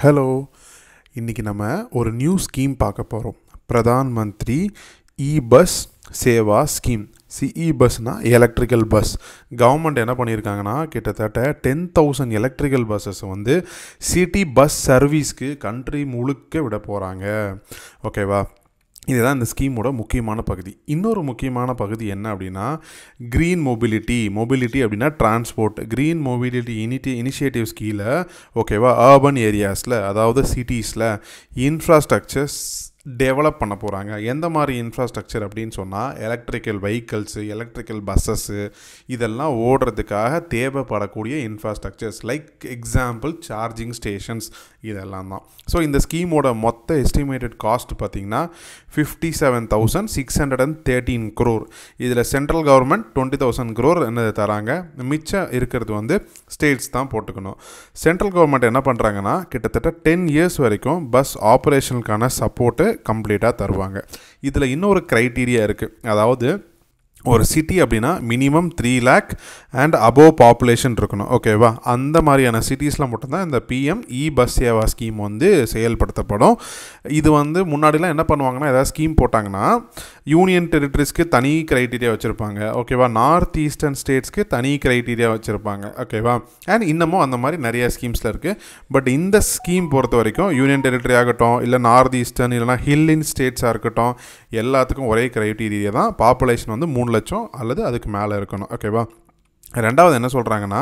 hello இன்றைக்கி நம்ம ஒரு நியூ ஸ்கீம் பார்க்க போகிறோம் Pradhan Mantri E bus Seva scheme see E பஸ்னால் எலக்ட்ரிக்கல் பஸ் கவர்மெண்ட் என்ன பண்ணியிருக்காங்கன்னா கிட்டத்தட்ட டென் தௌசண்ட் எலக்ட்ரிக்கல் பஸ்ஸஸ் வந்து சிட்டி பஸ் சர்வீஸ்க்கு கண்ட்ரி முழுக்க விட போகிறாங்க ஓகேவா இதுதான் இந்த ஸ்கீமோட முக்கியமான பகுதி இன்னொரு முக்கியமான பகுதி என்ன அப்படின்னா க்ரீன் மொபிலிட்டி மொபிலிட்டி அப்படின்னா டிரான்ஸ்போர்ட் க்ரீன் மொபிலிட்டி இனிட்டி இனிஷியேட்டிவ்ஸ் கீழே ஓகேவா அர்பன் ஏரியாஸில் அதாவது சிட்டிஸில் இன்ஃப்ராஸ்ட்ரக்சர்ஸ் டெவலப் பண்ண போகிறாங்க எந்த மாதிரி இன்ஃப்ராஸ்ட்ரக்சர் அப்படின்னு சொன்னால் எலக்ட்ரிக்கல் வெஹிக்கல்ஸு எலக்ட்ரிக்கல் பஸ்ஸஸ்ஸு இதெல்லாம் ஓடுறதுக்காக தேவைப்படக்கூடிய infrastructures like example charging stations இதெல்லாம் தான் ஸோ இந்த ஸ்கீமோட மொத்த எஸ்டிமேட்டட் காஸ்ட் பார்த்திங்கன்னா fifty seven thousand six hundred and thirteen crore இதில் central government twenty thousand crore என்னது தராங்க மிச்சம் இருக்கிறது வந்து ஸ்டேட்ஸ் தான் போட்டுக்கணும் சென்ட்ரல் கவர்மெண்ட் என்ன பண்ணுறாங்கன்னா கிட்டத்தட்ட டென் இயர்ஸ் வரைக்கும் பஸ் ஆப்ரேஷனுக்கான சப்போர்ட்டு கம்ப்ளீட்டாக தருவாங்க இதில் இன்னொரு க்ரைட்டீரியா இருக்குது அதாவது ஒரு சிட்டி அப்படின்னா minimum three lakh and above population இருக்கணும் ஓகேவா அந்த மாதிரியான சிட்டிஸில் மட்டும்தான் இந்த PM E bus Seva scheme வந்து செயல்படுத்தப்படும் இது வந்து முன்னாடிலாம் என்ன பண்ணுவாங்கன்னா ஏதாவது ஸ்கீம் போட்டாங்கன்னா யூனியன் டெரிட்டரிஸ்க்கு தனி க்ரைட்டீரியா வச்சுருப்பாங்க ஓகேவா நார்த் ஈஸ்டர்ன் ஸ்டேட்ஸ்க்கு தனி க்ரைட்டீரியா வச்சுருப்பாங்க ஓகேவா அண்ட் இன்னமும் அந்த மாதிரி நிறைய ஸ்கீம்ஸில் இருக்குது பட் இந்த ஸ்கீம் பொறுத்த வரைக்கும் யூனியன் டெரிட்டரி ஆகட்டும் இல்லை நார்த் ஈஸ்டர்ன் இல்லைனா ஹில்லின் ஸ்டேட்ஸாக இருக்கட்டும் எல்லாத்துக்கும் ஒரே க்ரைட்டீரியா தான் பாப்புலேஷன் வந்து மூணு லட்சம் அல்லது அதுக்கு மேலே இருக்கணும் ஓகேவா ரெண்டாவது என்ன சொல்கிறாங்கன்னா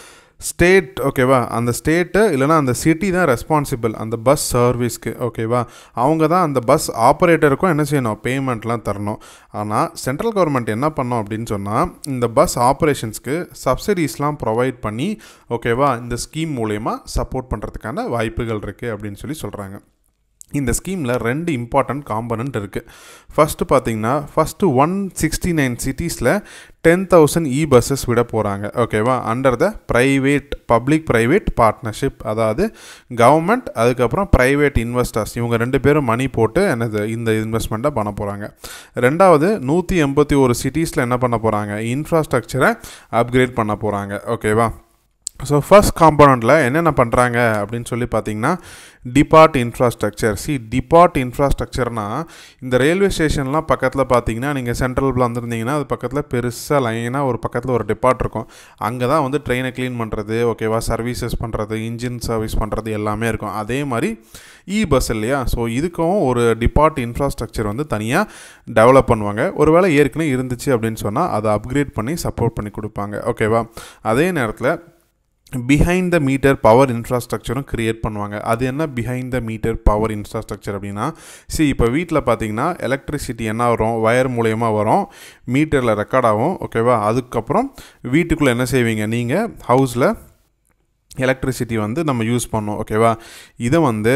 ஸ்டேட் ஓகேவா அந்த ஸ்டேட்டு இல்லைனா அந்த சிட்டி தான் ரெஸ்பான்சிபிள் அந்த பஸ் சர்வீஸ்க்கு ஓகேவா அவங்க தான் அந்த பஸ் ஆப்ரேட்டருக்கும் என்ன செய்யணும் பேமெண்ட்லாம் தரணும் ஆனால் சென்ட்ரல் கவர்மெண்ட் என்ன பண்ணோம் அப்படின்னு சொன்னால் இந்த பஸ் ஆப்ரேஷன்ஸ்க்கு சப்சிடிஸ்லாம் ப்ரொவைட் பண்ணி ஓகேவா இந்த ஸ்கீம் மூலயமா சப்போர்ட் பண்ணுறதுக்கான வாய்ப்புகள் இருக்குது அப்படின்னு சொல்லி சொல்கிறாங்க இந்த ஸ்கீமில் ரெண்டு இம்பார்ட்டண்ட் காம்பனண்ட் இருக்குது ஃபஸ்ட்டு பார்த்தீங்கன்னா ஃபஸ்ட்டு ஒன் சிக்ஸ்டி நைன் சிட்டிஸில் டென் தௌசண்ட் இ பஸ்ஸஸ் விட போகிறாங்க ஓகேவா under the private public private partnership அதாவது கவர்மெண்ட் அதுக்கப்புறம் ப்ரைவேட் இன்வெஸ்டர்ஸ் இவங்க ரெண்டு பேரும் மணி போட்டு என்னது இந்த இன்வெஸ்ட்மெண்ட்டை பண்ண போகிறாங்க ரெண்டாவது நூற்றி எண்பத்தி ஒரு சிட்டிஸில் என்ன பண்ண போகிறாங்க இன்ஃப்ராஸ்ட்ரக்சரை அப்கிரேட் பண்ண போகிறாங்க ஓகேவா ஸோ ஃபஸ்ட் காம்பனண்ட்டில் என்னென்ன பண்ணுறாங்க அப்படின்னு சொல்லி பார்த்தீங்கன்னா டிபார்ட் இன்ஃப்ராஸ்ட்ரக்சர் சி டிபார்ட் இன்ஃப்ராஸ்ட்ரக்சர்னால் இந்த ரயில்வே ஸ்டேஷன்லாம் பக்கத்தில் பார்த்தீங்கன்னா நீங்கள் சென்ட்ரலில் வந்துருந்தீங்கன்னா அது பக்கத்தில் பெருசாக லைனாக ஒரு பக்கத்தில் ஒரு டிபார்ட் இருக்கும் அங்கே தான் வந்து ட்ரெயினை க்ளீன் பண்ணுறது ஓகேவா சர்வீசஸ் பண்ணுறது இன்ஜின் சர்வீஸ் பண்ணுறது எல்லாமே இருக்கும் அதே மாதிரி இ பஸ் இல்லையா ஸோ இதுக்கும் ஒரு டிபார்ட் இன்ஃப்ராஸ்ட்ரக்சர் வந்து தனியாக டெவலப் பண்ணுவாங்க ஒருவேளை ஏற்கனவே இருந்துச்சு அப்படின்னு சொன்னால் அதை அப்கிரேட் பண்ணி சப்போர்ட் பண்ணி கொடுப்பாங்க ஓகேவா அதே நேரத்தில் பிஹைண்ட் த மீட்டர் பவர் இன்ஃப்ராஸ்ட்ரக்சரும் க்ரியேட் பண்ணுவாங்க அது என்ன behind the meter power infrastructure அப்படின்னா சி இப்போ வீட்டில் பார்த்தீங்கன்னா எலக்ட்ரிசிட்டி என்ன வரும் ஒயர் மூலயமா வரும் மீட்டரில் ரெக்கார்ட் ஆகும் ஓகேவா அதுக்கப்புறம் வீட்டுக்குள்ளே என்ன செய்வீங்க நீங்கள் ஹவுஸில் எலக்ட்ரிசிட்டி வந்து நம்ம யூஸ் பண்ணோம் ஓகேவா இதை வந்து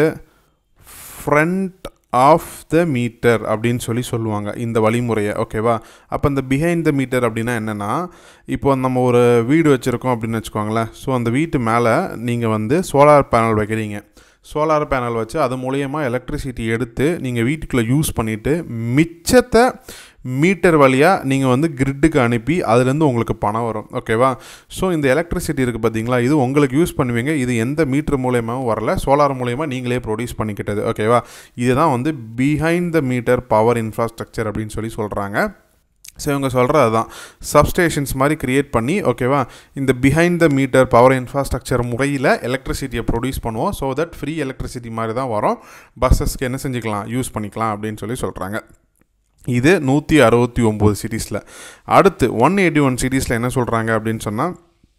ஃப்ரண்ட் ஆஃப் த மீட்டர் அப்படின்னு சொல்லி சொல்லுவாங்க இந்த வழிமுறையை ஓகேவா அப்போ இந்த பிஹைண்ட் த மீட்டர் அப்படின்னா என்னென்னா இப்போ நம்ம ஒரு வீடு வச்சுருக்கோம் அப்படின்னு வச்சுக்கோங்களேன் ஸோ அந்த வீட்டு மேலே நீங்கள் வந்து சோலார் பேனல் வைக்கிறீங்க சோலார் பேனல் வச்சு அது மூலயமா எலக்ட்ரிசிட்டி எடுத்து நீங்கள் வீட்டுக்குள்ளே யூஸ் பண்ணிவிட்டு மிச்சத்தை மீட்டர் வழியாக நீங்கள் வந்து கிரிட்டுக்கு அனுப்பி அதுலேருந்து உங்களுக்கு பணம் வரும் ஓகேவா ஸோ இந்த எலக்ட்ரிசிட்டி இருக்குது பார்த்தீங்களா இது உங்களுக்கு யூஸ் பண்ணுவீங்க இது எந்த மீட்டர் மூலயமாவும் வரல சோலார் மூலயமா நீங்களே ப்ரொடியூஸ் பண்ணிக்கிட்டது ஓகேவா இதுதான் வந்து behind the meter power infrastructure அப்படின்னு சொல்லி சொல்கிறாங்க ஸோ இவங்க சொல்கிறது அதுதான் சப்ஸ்டேஷன்ஸ் மாதிரி க்ரியேட் பண்ணி ஓகேவா இந்த behind the meter power infrastructure முறையில் எலக்ட்ரிசிட்டியை ப்ரொடியூஸ் பண்ணுவோம் ஸோ தட் ஃப்ரீ எலக்ட்ரிசிட்டி மாதிரி தான் வரும் பஸ்ஸஸ்க்கு என்ன செஞ்சுக்கலாம் யூஸ் பண்ணிக்கலாம் அப்படின்னு சொல்லி சொல்கிறாங்க இது நூற்றி அறுபத்தி ஒம்பது சிட்டிஸில் அடுத்து ஒன் எயிட்டி ஒன் சிட்டிஸில் என்ன சொல்கிறாங்க அப்படின்னு சொன்னால்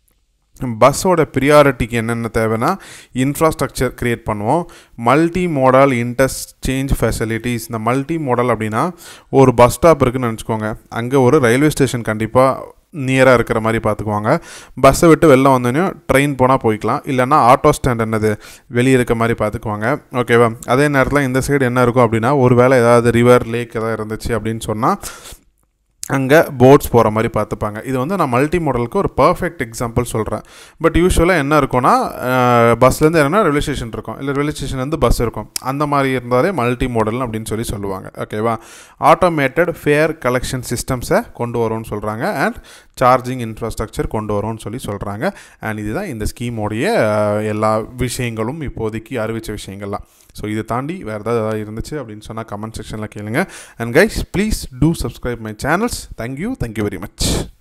பஸ்ஸோட ப்ரியாரிட்டிக்கு என்னென்ன தேவைன்னா இன்ஃப்ராஸ்ட்ரக்சர் க்ரியேட் பண்ணுவோம் மல்டி மோடல் இன்டர்சேஞ்ச் ஃபெசிலிட்டிஸ் இந்த மல்டி மோடல் அப்படின்னா ஒரு பஸ் ஸ்டாப் இருக்குதுன்னு நினச்சிக்கோங்க அங்கே ஒரு ரயில்வே ஸ்டேஷன் கண்டிப்பாக நியராக இருக்கிற மாதிரி பார்த்துக்குவாங்க பஸ்ஸை விட்டு வெளில வந்தோடனே ட்ரெயின் போனால் போய்க்கலாம் இல்லைனா ஆட்டோ ஸ்டாண்ட் என்னது வெளியே இருக்க மாதிரி பார்த்துக்குவாங்க ஓகேவா அதே நேரத்தில் இந்த சைடு என்ன இருக்கும் அப்படின்னா ஒரு வேளை ஏதாவது ரிவர் லேக் எதாவது இருந்துச்சு அப்படின்னு சொன்னால் அங்கே போட்ஸ் போகிற மாதிரி பார்த்துப்பாங்க இது வந்து நான் மல்டி மாடலுக்கு ஒரு பர்ஃபெக்ட் எக்ஸாம்பிள் சொல்கிறேன் பட் யூஸ்வலாக என்ன இருக்கும்னா பஸ்லேருந்து என்னென்னா ரயில்வே ஸ்டேஷன் இருக்கும் இல்லை ரயில்வே ஸ்டேஷன்லேருந்து பஸ் இருக்கும் அந்த மாதிரி இருந்தாலே மல்டி மாடல் அப்படின்னு சொல்லி சொல்லுவாங்க ஓகேவா ஆட்டோமேட்டட் ஃபேர் கலெக்ஷன் சிஸ்டம்ஸை கொண்டு வரும்னு சொல்கிறாங்க அண்ட் சார்ஜிங் இன்ஃப்ராஸ்ட்ரக்சர் கொண்டு வரோம்னு சொல்லி சொல்கிறாங்க அண்ட் இதுதான் இந்த ஸ்கீமோடைய அஹ், எல்லா விஷயங்களும் இப்போதைக்கு அறிவித்த விஷயங்கள்லாம் ஸோ இதை தாண்டி வேறு ஏதாவது இருந்துச்சு அப்படின்னு சொன்னால் கமெண்ட் செக்ஷனில் கேளுங்க and guys please do subscribe my channels thank you thank you very much